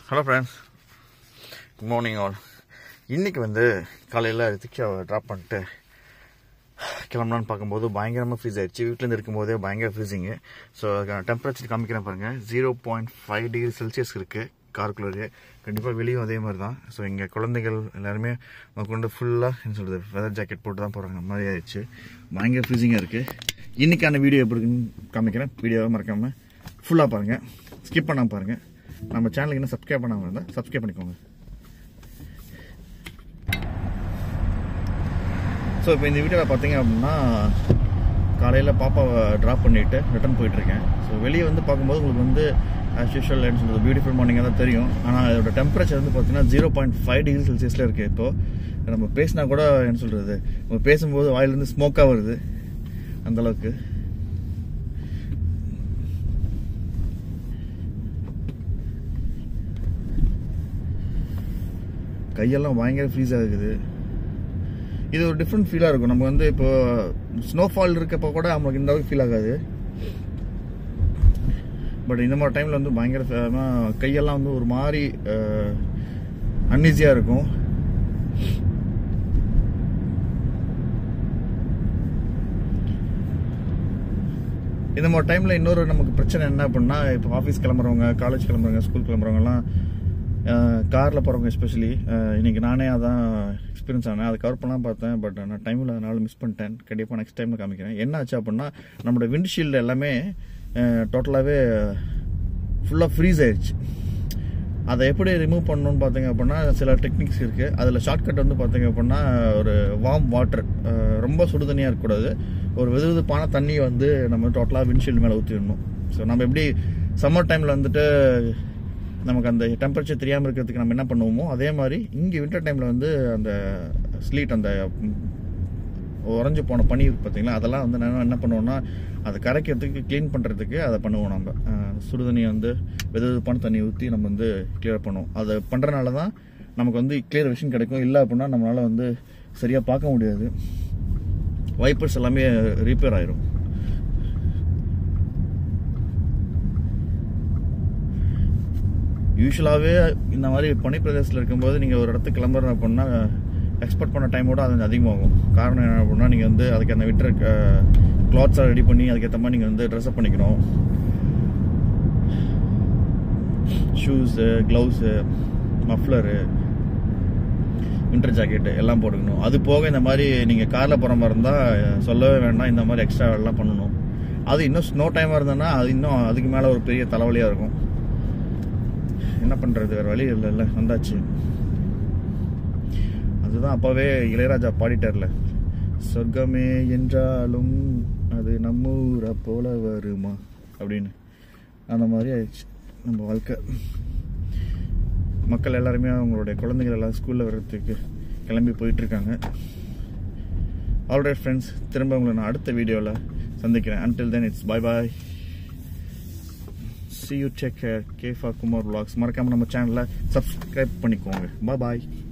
hello friends good morning all இன்றைக்கி வந்து காலையில் ரித்திக்ஷாவை ட்ராப் பண்ணிட்டு கிளம்பலான்னு பார்க்கும்போது பயங்கரமாக ஃப்ரீஸ் ஆயிடுச்சு வீட்டிலேருந்து இருக்கும்போதே பயங்கர ஃப்ரீஸிங்கு ஸோ அதுக்கான டெம்பரேச்சர் காமிக்கிறேன் பாருங்கள் zero point five degree Celsius இருக்குது காருக்குள்ளே கண்டிப்பாக வெளியும் அதே மாதிரி தான் ஸோ இங்கே குழந்தைகள் எல்லாருமே கொண்டு ஃபுல்லாக என்ன சொல்கிறது வெதர் ஜாக்கெட் போட்டு தான் போகிறாங்க அந்த மாதிரி ஆயிடுச்சு பயங்கர ஃப்ரீஸிங்காக இருக்குது இன்றைக்கான வீடியோ எப்படி இருக்குன்னு காமிக்கிறேன் வீடியோவை மறக்காமல் ஃபுல்லாக பாருங்கள் ஸ்கிப் பண்ணாமல் பாருங்கள் நம்ம சேனலுக்கு இன்னும் சப்ஸ்கிரைப் பண்ணாமல் இருந்தால் சப்ஸ்கிரைப் பண்ணிக்கோங்க ஸோ இப்போ இந்த வீடியோவில் பார்த்தீங்க அப்படின்னா காலையில் பாப்பாவை ட்ராப் பண்ணிவிட்டு ரிட்டர்ன் போயிட்டுருக்கேன் ஸோ வெளியே வந்து பார்க்கும்போது உங்களுக்கு வந்து ஆஸ் யூஷுவல் என்ன சொல்கிறது பியூட்டிஃபுல் மார்னிங்காக தான் தெரியும் ஆனால் அதோட டெம்பரேச்சர் வந்து பார்த்தீங்கன்னா ஜீரோ பாயிண்ட் ஃபைவ் டிகிரி செல்சியஸில் இருக்குது இப்போது நம்ம பேசினா கூட என்ன சொல்கிறது நம்ம பேசும்போது வாயிலேருந்து ஸ்மோக்காக வருது அந்தளவுக்கு கையெல்லாம் பயங்கர ஃப்ரீஸ் ஆகுது இது ஒரு டிஃப்ரெண்ட் ஃபீலாக இருக்கும் நம்ம வந்து இப்போ ஸ்னோஃபால் இருக்கப்போ கூட நம்மளுக்கு இந்த அளவுக்கு ஃபீல் ஆகாது பட் இந்த மாதிரி டைமில் வந்து பயங்கர ஃப- கையெல்லாம் வந்து ஒரு மாதிரி அன்ஈஸியாக இருக்கும் இந்த மாதிரி டைமில் இன்னொரு நமக்கு பிரச்சனை என்ன அப்படின்னா இப்போ ஆஃபீஸ் கிளம்புறவங்க காலேஜ் கிளம்புறவங்க ஸ்கூல் கிளம்புறவங்கலாம் காரில் போகிறவங்க எஸ்பெஷலி இன்னைக்கு நானே அதான் எக்ஸ்பீரியன்ஸ் ஆனேன் அது கவர் பண்ணலாம் பார்த்தேன் பட் நான் டைமில் அதனால மிஸ் பண்ணிட்டேன் கண்டிப்பாக நெக்ஸ்ட் டைமில் காமிக்கிறேன் என்ன ஆச்சு அப்படின்னா நம்மளோட விண்ட்ஷீல்டு எல்லாமே டோட்டலாகவே ஃபுல்லாக ஃப்ரீஸ் ஆயிடுச்சு அதை எப்படி ரிமூவ் பண்ணணும்னு பார்த்தீங்க அப்படின்னா சில டெக்னிக்ஸ் இருக்குது அதில் ஷார்ட்கட் வந்து பார்த்தீங்க அப்படின்னா ஒரு வார்ம் வாட்டர் ரொம்ப சுடு தண்ணியாக இருக்கக்கூடாது ஒரு வெது வெதுப்பான தண்ணியை வந்து நம்ம டோட்டலாக விண்ட்ஷீல்டு மேலே ஊற்றிடணும் ஸோ நம்ம எப்படி சம்மர் டைமில் வந்துட்டு நமக்கு அந்த டெம்பரேச்சர் தெரியாமல் இருக்கிறதுக்கு நம்ம என்ன பண்ணுவோமோ அதே மாதிரி இங்கே வின்டர் டைமில் வந்து அந்த ஸ்லீட் அந்த ம், உறைஞ்சு போன பனி இருக்கு பார்த்தீங்களா அதெல்லாம் வந்து நான் என்ன பண்ணுவோம்னா அதை கரைக்கிறதுக்கு க்ளீன் பண்ணுறதுக்கு அதை பண்ணுவோம் நம்ம அஹ், சுடுதண்ணியை வந்து வெது வெதுப்பான தண்ணி ஊற்றி நம்ம வந்து கிளியர் பண்ணுவோம் அதை பண்ணுறனால தான் நமக்கு வந்து கிளியர் விஷன் கிடைக்கும் இல்லை அப்படின்னா நம்மளால் வந்து சரியாக பார்க்க முடியாது வைப்பர்ஸ் எல்லாமே ரிப்பேர் ஆயிரும் யூஸ்வலாகவே இந்த மாதிரி பனி பிரதேசத்தில் இருக்கும்போது நீங்கள் ஒரு இடத்துக்கு கிளம்புறோம் அப்படின்னா எக்ஸ்பெக்ட் பண்ண டைமோட அது கொஞ்சம் அதிகமாகும் காரணம் என்ன அப்படின்னா நீங்கள் வந்து அதுக்கு அந்த விட்டர் கிளாத்ஸாக ரெடி பண்ணி அதுக்கேற்ற மாதிரி நீங்கள் வந்து ட்ரெஸ்அப் பண்ணிக்கணும் shoes gloves muffler winter jacket எல்லாம் போட்டுக்கணும் அது போக இந்த மாதிரி நீங்கள் காரில் போகிற மாதிரி இருந்தால் சொல்லவே வேண்டாம் இந்த மாதிரி எக்ஸ்ட்ரா எல்லாம் பண்ணணும் அது இன்னும் ஸ்னோ டைமாக இருந்ததுன்னா அது இன்னும் அதுக்கு மேலே ஒரு பெரிய தலைவலியாக இருக்கும் என்ன பண்ணுறது வேறு வழி இல்லைல்ல வந்தாச்சு அதுதான் அப்போவே இளையராஜா பாடிட்டார்ல சொர்க்கமே என்றாலும் அது நம்ம ஊரை போல வருமா அப்படின்னு அந்த மாதிரி ஆயிடுச்சு நம்ம வாழ்க்கை மக்கள் எல்லாருமே அவங்களுடைய குழந்தைகள் எல்லாம் ஸ்கூலில் வர்றதுக்கு கிளம்பி போயிட்டுருக்காங்க ஆல்ரைட் ஃப்ரெண்ட்ஸ் திரும்ப உங்களை நான் அடுத்த வீடியோவில் சந்திக்கிறேன் until then it's bye bye see you take care கேஃபா குமார் vlogs மறக்காமல் நம்ம சேனலை சப்ஸ்கிரைப் பண்ணிக்கோங்க bye பாய்